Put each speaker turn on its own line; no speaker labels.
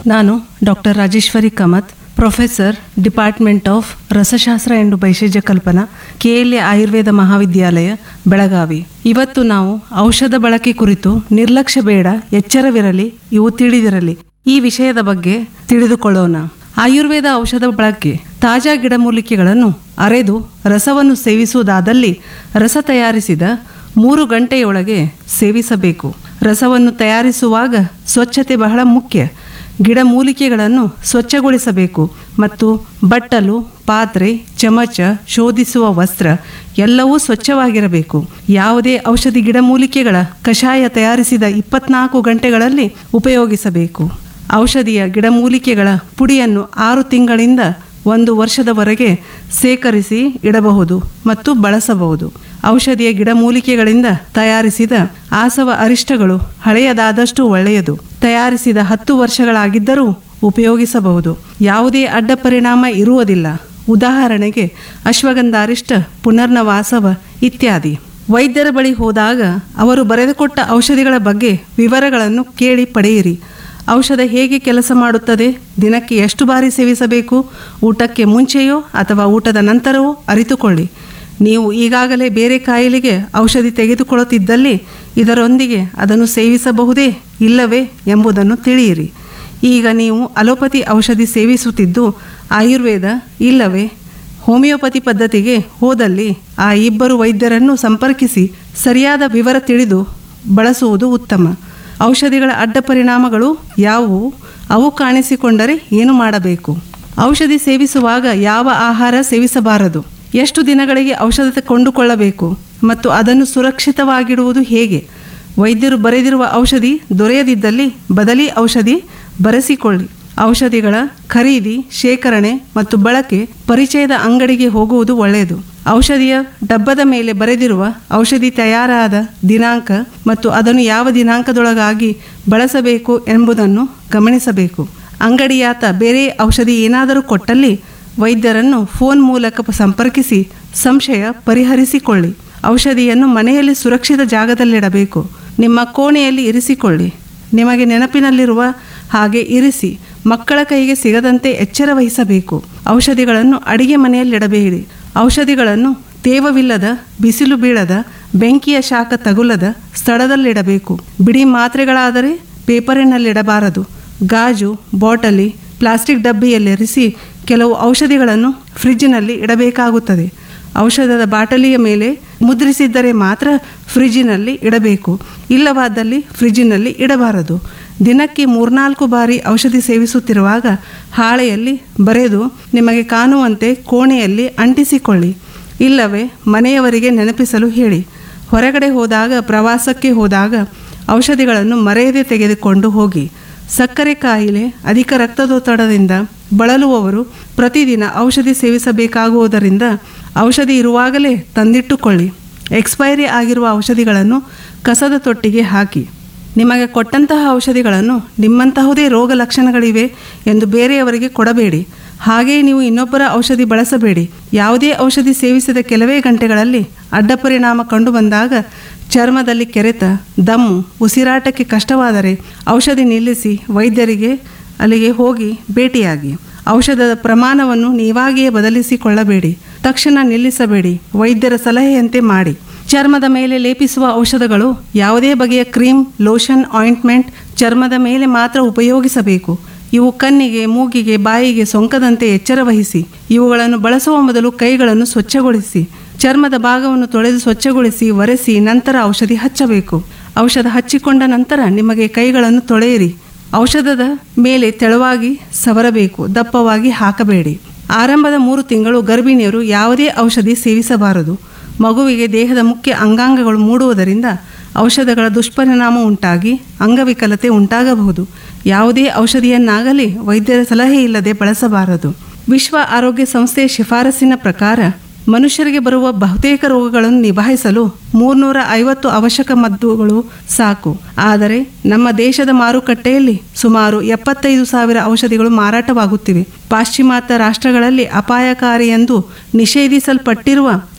ನಾನು doctor Rajeshwari Kamath professor department of Rasashastra ಎಂದು ಬೈಶೇಜ ಕಲ್ಪನಾ KLA Ayurveda ಮಹಾವಿದ್ಯಾಲಯ ಬೆಳಗಾವಿ ಇವತ್ತು ನಾವು ಔಷಧ ಬಳಕೆ ಕುರಿತು ನಿರ್ಲಕ್ಷ್ಯ ಬೇಡ ಎಚ್ಚರವಿರಲಿ ಇವು ತಿಳಿದಿರಲಿ ಈ ವಿಷಯದ ಬಗ್ಗೆ ತಿಳಿದುಕೊಳ್ಳೋಣ ಆಯುರ್ವೇದ ಔಷಧ ಬಳಕೆ ತಾಜಾ ಗಿಡಮೂಲಿಕೆಗಳನ್ನು ಅರೆದು ರಸವನ್ನು ಸೇವಿಸುವುದಾದಲ್ಲಿ ರಸ ತಯಾರಿಸಿದ ಮೂರು ಗಂಟೆಯೊಳಗೆ ಸೇವಿಸಬೇಕು ರಸವನ್ನು ತಯಾರಿಸುವಾಗ ಸ್ವಚ್ಛತೆ ಬಹಳ ಮುಖ್ಯ ಗಿಡಮೂಲಿಕೆಗಳನ್ನು ಸ್ವಚ್ಛಗೊಳಿಸಬೇಕು ಮತ್ತು ಬಟ್ಟಲು ಪಾತ್ರೆ ಚಮಚ ಶೋಧಿಸುವ ವಸ್ತ್ರ ಎಲ್ಲವೂ ಸ್ವಚ್ಛವಾಗಿರಬೇಕು ಯಾವುದೇ ಔಷಧಿ ಗಿಡಮೂಲಿಕೆಗಳ ಕಷಾಯ ತಯಾರಿಸಿದ ಇಪ್ಪತ್ನಾಲ್ಕು ಗಂಟೆಗಳಲ್ಲಿ ಉಪಯೋಗಿಸಬೇಕು ಔಷಧಿಯ ಗಿಡಮೂಲಿಕೆಗಳ ಪುಡಿಯನ್ನು ಆರು ತಿಂಗಳಿಂದ ಒಂದು ವರ್ಷದವರೆಗೆ ಸೇಕರಿಸಿ ಇಡಬಹುದು ಮತ್ತು ಬಳಸಬಹುದು ಔಷಧಿಯ ಗಿಡಮೂಲಿಕೆಗಳಿಂದ ತಯಾರಿಸಿದ ಆಸವ ಅರಿಷ್ಟಗಳು ಹಳೆಯದಾದಷ್ಟು ಒಳ್ಳೆಯದು ತಯಾರಿಸಿದ ಹತ್ತು ವರ್ಷಗಳಾಗಿದ್ದರೂ ಉಪಯೋಗಿಸಬಹುದು ಯಾವುದೇ ಅಡ್ಡ ಪರಿಣಾಮ ಇರುವುದಿಲ್ಲ ಉದಾಹರಣೆಗೆ ಅಶ್ವಗಂಧ ಅರಿಷ್ಟ ಪುನರ್ನವಾಸವ ಇತ್ಯಾದಿ ವೈದ್ಯರ ಬಳಿ ಹೋದಾಗ ಅವರು ಬರೆದುಕೊಟ್ಟ ಔಷಧಿಗಳ ಬಗ್ಗೆ ವಿವರಗಳನ್ನು ಕೇಳಿ ಪಡೆಯಿರಿ ಔಷಧ ಹೇಗೆ ಕೆಲಸ ಮಾಡುತ್ತದೆ ದಿನಕ್ಕೆ ಎಷ್ಟು ಬಾರಿ ಸೇವಿಸಬೇಕು ಊಟಕ್ಕೆ ಮುಂಚೆಯೋ ಅಥವಾ ಊಟದ ನಂತರವೋ ಅರಿತುಕೊಳ್ಳಿ ನೀವು ಈಗಾಗಲೇ ಬೇರೆ ಕಾಯಿಲೆಗೆ ಔಷಧಿ ತೆಗೆದುಕೊಳ್ಳುತ್ತಿದ್ದಲ್ಲಿ ಇದರೊಂದಿಗೆ ಅದನ್ನು ಸೇವಿಸಬಹುದೇ ಇಲ್ಲವೇ ಎಂಬುದನ್ನು ತಿಳಿಯಿರಿ ಈಗ ನೀವು ಅಲೋಪತಿ ಔಷಧಿ ಸೇವಿಸುತ್ತಿದ್ದು ಆಯುರ್ವೇದ ಇಲ್ಲವೇ ಹೋಮಿಯೋಪತಿ ಪದ್ಧತಿಗೆ ಹೋದಲ್ಲಿ ಆ ಇಬ್ಬರು ವೈದ್ಯರನ್ನು ಸಂಪರ್ಕಿಸಿ ಸರಿಯಾದ ವಿವರ ತಿಳಿದು ಬಳಸುವುದು ಉತ್ತಮ ಔಷಧಿಗಳ ಅಡ್ಡ ಪರಿಣಾಮಗಳು ಯಾವುವು ಅವು ಕಾಣಿಸಿಕೊಂಡರೆ ಏನು ಮಾಡಬೇಕು ಔಷಧಿ ಸೇವಿಸುವಾಗ ಯಾವ ಆಹಾರ ಸೇವಿಸಬಾರದು ಎಷ್ಟು ದಿನಗಳಿಗೆ ಔಷಧ ಕೊಂಡುಕೊಳ್ಳಬೇಕು ಮತ್ತು ಅದನ್ನು ಸುರಕ್ಷಿತವಾಗಿಡುವುದು ಹೇಗೆ ವೈದ್ಯರು ಬರೆದಿರುವ ಔಷಧಿ ದೊರೆಯದಿದ್ದಲ್ಲಿ ಬದಲಿ ಔಷಧಿ ಬರೆಸಿಕೊಳ್ಳಿ ಔಷಧಿಗಳ ಖರೀದಿ ಶೇಖರಣೆ ಮತ್ತು ಬಳಕೆ ಪರಿಚಯದ ಅಂಗಡಿಗೆ ಹೋಗುವುದು ಒಳ್ಳೆಯದು ಔಷಧಿಯ ಡಬ್ಬದ ಮೇಲೆ ಬರೆದಿರುವ ಔಷಧಿ ತಯಾರಾದ ದಿನಾಂಕ ಮತ್ತು ಅದನ್ನು ಯಾವ ದಿನಾಂಕದೊಳಗಾಗಿ ಬಳಸಬೇಕು ಎಂಬುದನ್ನು ಗಮನಿಸಬೇಕು ಅಂಗಡಿಯಾತ ಬೇರೆ ಔಷಧಿ ಏನಾದರೂ ಕೊಟ್ಟಲ್ಲಿ ವೈದ್ಯರನ್ನು ಫೋನ್ ಮೂಲಕ ಸಂಪರ್ಕಿಸಿ ಸಂಶಯ ಪರಿಹರಿಸಿಕೊಳ್ಳಿ ಔಷಧಿಯನ್ನು ಮನೆಯಲ್ಲಿ ಸುರಕ್ಷಿತ ಜಾಗದಲ್ಲಿಡಬೇಕು ನಿಮ್ಮ ಕೋಣೆಯಲ್ಲಿ ಇರಿಸಿಕೊಳ್ಳಿ ನಿಮಗೆ ನೆನಪಿನಲ್ಲಿರುವ ಹಾಗೆ ಇರಿಸಿ ಮಕ್ಕಳ ಕೈಗೆ ಸಿಗದಂತೆ ಎಚ್ಚರ ವಹಿಸಬೇಕು ಔಷಧಿಗಳನ್ನು ಅಡಿಗೆ ಮನೆಯಲ್ಲಿಡಬೇಡಿ ಔಷಧಿಗಳನ್ನು ತೇವವಿಲ್ಲದ ಬಿಸಿಲು ಬೀಳದ ಬೆಂಕಿಯ ಶಾಖ ತಗುಲದ ಸ್ಥಳದಲ್ಲಿಡಬೇಕು ಬಿಡಿ ಮಾತ್ರೆಗಳಾದರೆ ಪೇಪರಿನಲ್ಲಿಡಬಾರದು ಗಾಜು ಬಾಟಲಿ ಪ್ಲಾಸ್ಟಿಕ್ ಡಬ್ಬಿಯಲ್ಲಿರಿಸಿ ಕೆಲವು ಔಷಧಿಗಳನ್ನು ಫ್ರಿಜ್ಜಿನಲ್ಲಿ ಇಡಬೇಕಾಗುತ್ತದೆ ಔಷಧದ ಬಾಟಲಿಯ ಮೇಲೆ ಮುದ್ರಿಸಿದ್ದರೆ ಮಾತ್ರ ಫ್ರಿಜ್ಜಿನಲ್ಲಿ ಇಡಬೇಕು ಇಲ್ಲವಾದಲ್ಲಿ ಫ್ರಿಜ್ಜಿನಲ್ಲಿ ಇಡಬಾರದು ದಿನಕ್ಕೆ ಮೂರ್ನಾಲ್ಕು ಬಾರಿ ಔಷಧಿ ಸೇವಿಸುತ್ತಿರುವಾಗ ಹಾಳೆಯಲ್ಲಿ ಬರೆದು ನಿಮಗೆ ಕಾಣುವಂತೆ ಕೋಣೆಯಲ್ಲಿ ಅಂಟಿಸಿಕೊಳ್ಳಿ ಇಲ್ಲವೇ ಮನೆಯವರಿಗೆ ನೆನಪಿಸಲು ಹೇಳಿ ಹೊರಗಡೆ ಹೋದಾಗ ಪ್ರವಾಸಕ್ಕೆ ಹೋದಾಗ ಔಷಧಿಗಳನ್ನು ಮರೆಯದೆ ತೆಗೆದುಕೊಂಡು ಹೋಗಿ ಸಕ್ಕರೆ ಕಾಯಿಲೆ ಅಧಿಕ ರಕ್ತದೊತ್ತಡದಿಂದ ಬಳಲುವವರು ಪ್ರತಿದಿನ ಔಷಧಿ ಸೇವಿಸಬೇಕಾಗುವುದರಿಂದ ಔಷಧಿ ಇರುವಾಗಲೇ ತಂದಿಟ್ಟುಕೊಳ್ಳಿ ಎಕ್ಸ್ಪೈರಿ ಆಗಿರುವ ಔಷಧಿಗಳನ್ನು ಕಸದ ತೊಟ್ಟಿಗೆ ಹಾಕಿ ನಿಮಗೆ ಕೊಟ್ಟಂತಹ ಔಷಧಿಗಳನ್ನು ನಿಮ್ಮಂತಹುದೇ ರೋಗ ಲಕ್ಷಣಗಳಿವೆ ಎಂದು ಬೇರೆಯವರಿಗೆ ಕೊಡಬೇಡಿ ಹಾಗೆಯೇ ನೀವು ಇನ್ನೊಬ್ಬರ ಔಷಧಿ ಬಳಸಬೇಡಿ ಯಾವುದೇ ಔಷಧಿ ಸೇವಿಸಿದ ಕೆಲವೇ ಗಂಟೆಗಳಲ್ಲಿ ಅಡ್ಡ ಪರಿಣಾಮ ಕಂಡುಬಂದಾಗ ಚರ್ಮದಲ್ಲಿ ಕೆರೆತ ದಮ್ಮು ಉಸಿರಾಟಕ್ಕೆ ಕಷ್ಟವಾದರೆ ಔಷಧಿ ನಿಲ್ಲಿಸಿ ವೈದ್ಯರಿಗೆ ಅಲ್ಲಿಗೆ ಹೋಗಿ ಭೇಟಿಯಾಗಿ ಔಷಧದ ಪ್ರಮಾಣವನ್ನು ನೀವಾಗಿಯೇ ಬದಲಿಸಿಕೊಳ್ಳಬೇಡಿ ತಕ್ಷಣ ನಿಲ್ಲಿಸಬೇಡಿ ವೈದ್ಯರ ಸಲಹೆಯಂತೆ ಮಾಡಿ ಚರ್ಮದ ಮೇಲೆ ಲೇಪಿಸುವ ಔಷಧಗಳು ಯಾವುದೇ ಬಗೆಯ ಕ್ರೀಮ್ ಲೋಷನ್ ಆಯಿಂಟ್ಮೆಂಟ್ ಚರ್ಮದ ಮೇಲೆ ಮಾತ್ರ ಉಪಯೋಗಿಸಬೇಕು ಇವು ಕಣ್ಣಿಗೆ ಮೂಗಿಗೆ ಬಾಯಿಗೆ ಸೊಂಕದಂತೆ ಎಚ್ಚರ ವಹಿಸಿ ಇವುಗಳನ್ನು ಬಳಸುವ ಮೊದಲು ಕೈಗಳನ್ನು ಸ್ವಚ್ಛಗೊಳಿಸಿ ಚರ್ಮದ ಭಾಗವನ್ನು ತೊಳೆದು ಸ್ವಚ್ಛಗೊಳಿಸಿ ಒರೆಸಿ ನಂತರ ಔಷಧಿ ಹಚ್ಚಬೇಕು ಔಷಧ ಹಚ್ಚಿಕೊಂಡ ನಂತರ ನಿಮಗೆ ಕೈಗಳನ್ನು ತೊಳೆಯಿರಿ ಔಷಧದ ಮೇಲೆ ತೆಳುವಾಗಿ ಸವರಬೇಕು ದಪ್ಪವಾಗಿ ಹಾಕಬೇಡಿ ಆರಂಭದ ಮೂರು ತಿಂಗಳು ಗರ್ಭಿಣಿಯರು ಯಾವುದೇ ಔಷಧಿ ಸೇವಿಸಬಾರದು ಮಗುವಿಗೆ ದೇಹದ ಮುಖ್ಯ ಅಂಗಾಂಗಗಳು ಮೂಡುವುದರಿಂದ ಔಷಧಗಳ ದುಷ್ಪರಿಣಾಮ ಉಂಟಾಗಿ ಅಂಗವಿಕಲತೆ ಉಂಟಾಗಬಹುದು ಯಾವುದೇ ಔಷಧಿಯನ್ನಾಗಲಿ ವೈದ್ಯರ ಸಲಹೆ ಇಲ್ಲದೆ ಬಳಸಬಾರದು ವಿಶ್ವ ಆರೋಗ್ಯ ಸಂಸ್ಥೆಯ ಶಿಫಾರಸಿನ ಪ್ರಕಾರ ಮನುಷ್ಯರಿಗೆ ಬರುವ ಬಹುತೇಕ ರೋಗಗಳನ್ನು ನಿಭಾಯಿಸಲು ಮೂರ್ನೂರ ಐವತ್ತು ಅವಶ್ಯಕ ಮದ್ದುಗಳು ಸಾಕು ಆದರೆ ನಮ್ಮ ದೇಶದ ಮಾರುಕಟ್ಟೆಯಲ್ಲಿ ಸುಮಾರು ಎಪ್ಪತ್ತೈದು ಸಾವಿರ ಔಷಧಿಗಳು ಮಾರಾಟವಾಗುತ್ತಿವೆ ಪಾಶ್ಚಿಮಾತ್ಯ ರಾಷ್ಟ್ರಗಳಲ್ಲಿ ಅಪಾಯಕಾರಿ ಎಂದು ನಿಷೇಧಿಸಲ್ಪಟ್ಟಿರುವ